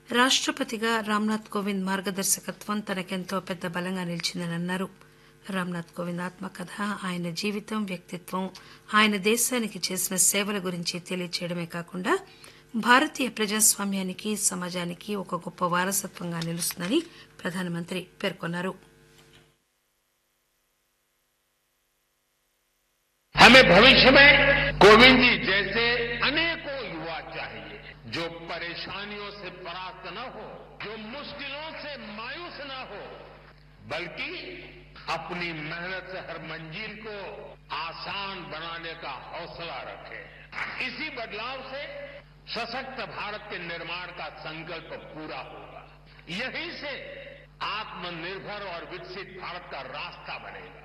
రాష్టపతిగా రామ్నాథ్ కోవింద్ మార్గదర్శకత్వం తనకెంతో పెద్ద బలంగా నిలిచిందని అన్నారు రామ్నాథ్ కోవింద్ ఆత్మకథ ఆయన జీవితం వ్యక్తిత్వం ఆయన దేశానికి చేసిన సేవల గురించి తెలియచేయడమే కాకుండా భారతీయ ప్రజాస్వామ్యానికి సమాజానికి ఒక గొప్ప వారసత్వంగా నిలుస్తుందని ప్రధానమంత్రి పేర్కొన్నారు हमें भविष्य में कोविंद जी जैसे अनेकों युवा चाहिए जो परेशानियों से परास्त न हो जो मुश्किलों से मायूस न हो बल्कि अपनी मेहनत से हर मंजिल को आसान बनाने का हौसला रखे इसी बदलाव से सशक्त भारत के निर्माण का संकल्प पूरा होगा यहीं से आत्मनिर्भर और विकसित भारत का रास्ता बनेगा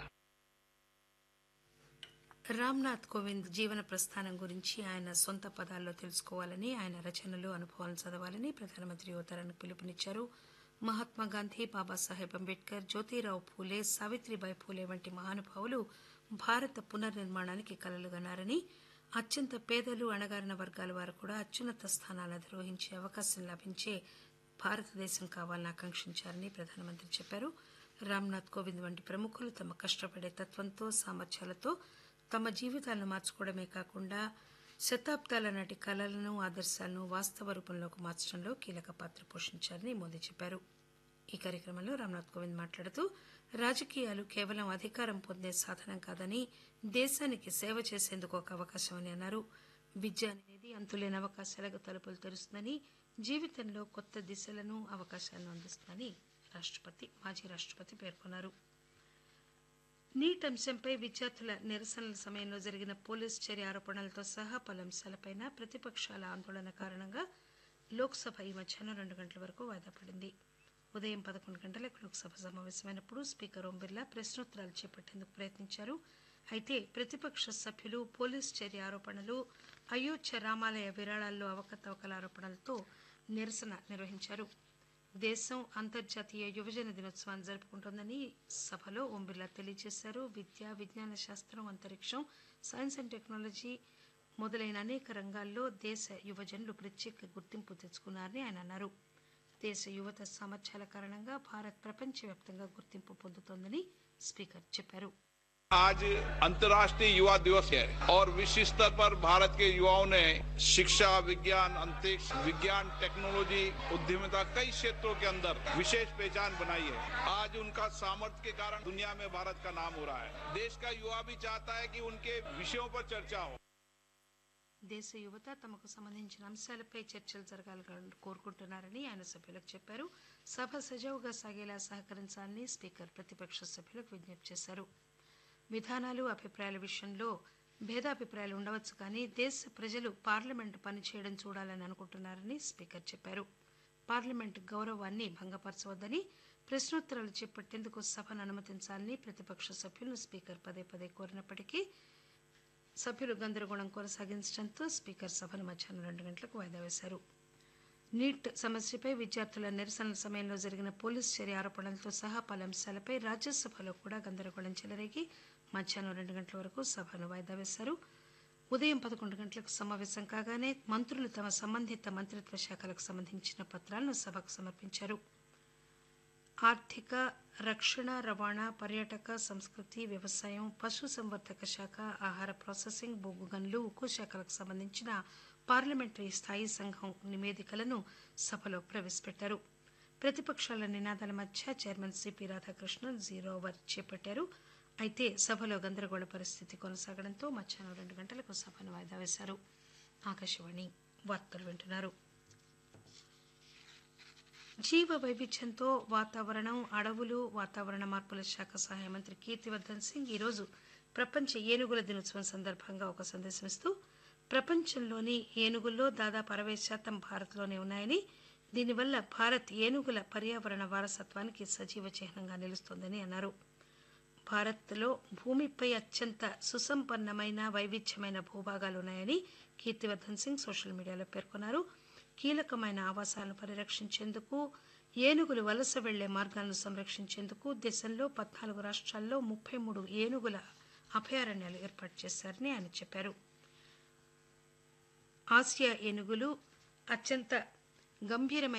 రామ్నాథ్ కోవింద్ జీవన ప్రస్థానం గురించి ఆయన సొంత పదాల్లో తెలుసుకోవాలని ఆయన రచనలు అనుభవాలను చదవాలని ప్రధానమంత్రి యువతరానికి పిలుపునిచ్చారు మహాత్మాగాంధీ బాబాసాహెబ్ అంబేద్కర్ జ్యోతిరావు పూలే సావిత్రిబాయి పూలే వంటి మహానుభావులు భారత పునర్నిర్మాణానికి కలలుగన్నారని అత్యంత పేదలు అణగారిన వర్గాల వారు కూడా అత్యున్నత స్థానాలు అధిరోహించే అవకాశం లభించే భారతదేశం కావాలని ఆకాంక్షించారని ప్రధానమంత్రి చెప్పారు రామ్నాథ్ కోవింద్ వంటి ప్రముఖులు తమ కష్టపడే తత్వంతో సామర్థ్యాలతో తమ జీవితాలను మార్చుకోవడమే కాకుండా శతాబ్దాల నాటి కళలను ఆదర్శాలను వాస్తవ రూపంలోకి మార్చడంలో కీలక పాత్ర పోషించారని మోదీ చెప్పారు ఈ కార్యక్రమంలో రామ్నాథ్ కోవింద్ మాట్లాడుతూ రాజకీయాలు కేవలం అధికారం పొందే సాధనం కాదని దేశానికి సేవ చేసేందుకు ఒక అవకాశం అని అన్నారు విద్య అనేది అంతులేని అవకాశాలకు తలుపులు తెరుస్తుందని జీవితంలో కొత్త దిశలను అవకాశాలను అందిస్తుందని రాష్టపతి మాజీ రాష్టపతి పేర్కొన్నారు నీట్ అంశంపై విద్యార్థుల నిరసనల సమయంలో జరిగిన పోలీస్ చర్య ఆరోపణలతో సహా పలు అంశాలపై ప్రతిపక్షాల ఆందోళన కారణంగా లోక్సభ ఈ మధ్యాహ్నం రెండు గంటల వరకు వాయిదా పడింది ఉదయం పదకొండు గంటలకు లోక్సభ సమావేశమైనప్పుడు స్పీకర్ ఓం బిర్లా ప్రశ్నోత్తరాలు చేపట్టేందుకు ప్రయత్నించారు అయితే ప్రతిపక్ష సభ్యులు పోలీస్ చర్య ఆరోపణలు అయోధ్య రామాలయ విరాళాల్లో అవకతవకల ఆరోపణలతో నిరసన నిర్వహించారు దేశం అంతర్జాతీయ యువజన దినోత్సవాన్ని జరుపుకుంటోందని సభలో ఓం బిర్లా తెలియజేశారు విద్య విజ్ఞాన శాస్త్రం అంతరిక్షం సైన్స్ అండ్ టెక్నాలజీ మొదలైన అనేక రంగాల్లో దేశ యువజనులు ప్రత్యేక గుర్తింపు తెచ్చుకున్నారని ఆయన అన్నారు దేశ యువత సామర్థ్యాల కారణంగా భారత్ ప్రపంచవ్యాప్తంగా గుర్తింపు పొందుతోందని స్పీకర్ చెప్పారు आज अंतर्राष्ट्रीय युवा दिवस है और विश्व स्तर पर भारत के युवाओं ने शिक्षा विज्ञान अंतरिक्ष विज्ञान टेक्नोलॉजी उद्यमिता कई क्षेत्रों के अंदर विशेष पहचान बनाई है आज उनका सामर्थ्य के कारण दुनिया में भारत का नाम हो रहा है देश का युवा भी चाहता है कि उनके विषयों पर चर्चा हो దేశ యువత తమకు సంబంధించిన అంశాలపై చర్చలు జరగాలని కోరుకుంటున్నారని ఆయన సభ్యులకు చెప్పారు సభ సజావుగా సాగేలా సహకరించాలని స్పీకర్ ప్రతిపక్ష సభ్యులకు విజ్ఞప్తి చేశారు విధానాలు అభిప్రాయాల విషయంలో భేదాభిప్రాయాలు ఉండవచ్చు కానీ దేశ ప్రజలు పార్లమెంటు పనిచేయడం చూడాలని అనుకుంటున్నారని స్పీకర్ చెప్పారు పార్లమెంటు గౌరవాన్ని భంగపరచవద్దని ప్రశ్నోత్తరాలు చేపట్టేందుకు సభను అనుమతించాలని ప్రతిపక్ష సభ్యులను స్పీకర్ పదే పదే కోరినప్పటికీ సభ్యులు గందరగోళం కొనసాగించడంతో స్పీకర్ సభను మధ్యాహ్నం రెండు గంటలకు వాయిదా వేశారు నీట్ సమస్యపై విద్యార్థుల నిరసనల సమయంలో జరిగిన పోలీస్ చర్య ఆరోపణలతో సహా పలు అంశాలపై రాజ్యసభలో కూడా గందరగోళం చెలరేగి మధ్యాహ్నం రెండు గంటల వరకు సభను వాయిదా వేశారు ఉదయం పదకొండు గంటలకు సమావేశం కాగానే మంత్రులు తమ సంబంధిత మంత్రిత్వ శాఖలకు సంబంధించిన పత్రాలను సభకు సమర్పించారు ఆర్థిక రక్షణ రవాణా పర్యాటక సంస్కృతి వ్యవసాయం పశు సంవర్ధక శాఖ ఆహార ప్రాసెసింగ్ బొగ్గు గనులు ఉక్కు శాఖలకు సంబంధించిన పార్లమెంటరీ స్థాయి సంఘం నివేదికలను సభలో ప్రవేశపెట్టారు ప్రతిపక్షాల నినాదాల మధ్య chairman CP Radhakrishnan zero hour చేపట్టారు అయితే సభలో గందరగోళ పరిస్థితి కొనసాగడంతో మధ్యాహ్నం రెండు గంటలకు సభను వాయిదా వేశారు ఆకాశవాణి వార్తలు వింటున్నారు జీవ వైవిధ్యంతో వాతావరణం అడవులు వాతావరణ మార్పుల శాఖ సహాయ మంత్రి కీర్తివర్ధన్ సింగ్ ఈరోజు ప్రపంచ ఏనుగుల దినోత్సవం సందర్భంగా ఒక సందేశం ఇస్తూ ప్రపంచంలోని ఏనుగుల్లో దాదాపు అరవై శాతం భారత్లోనే ఉన్నాయని దీనివల్ల భారత్ ఏనుగుల పర్యావరణ వారసత్వానికి సజీవ చిహ్నంగా నిలుస్తోందని అన్నారు భారత్లో భూమిపై అత్యంత సుసంపన్నమైన వైవిధ్యమైన భూభాగాలున్నాయని కీర్తివర్ధన్ సింగ్ సోషల్ మీడియాలో పేర్కొన్నారు కీలకమైన ఆవాసాలను పరిరక్షించేందుకు ఏనుగులు వలస వెళ్లే మార్గాలను సంరక్షించేందుకు దేశంలో పద్నాలుగు రాష్ట్రాల్లో ముప్పై మూడు ఏనుగుల అభయారణ్యాలు ఏర్పాటు చేశారని ఆయన చెప్పారు ఆసియా ఏనుగులు అత్యంత గంభీరమైన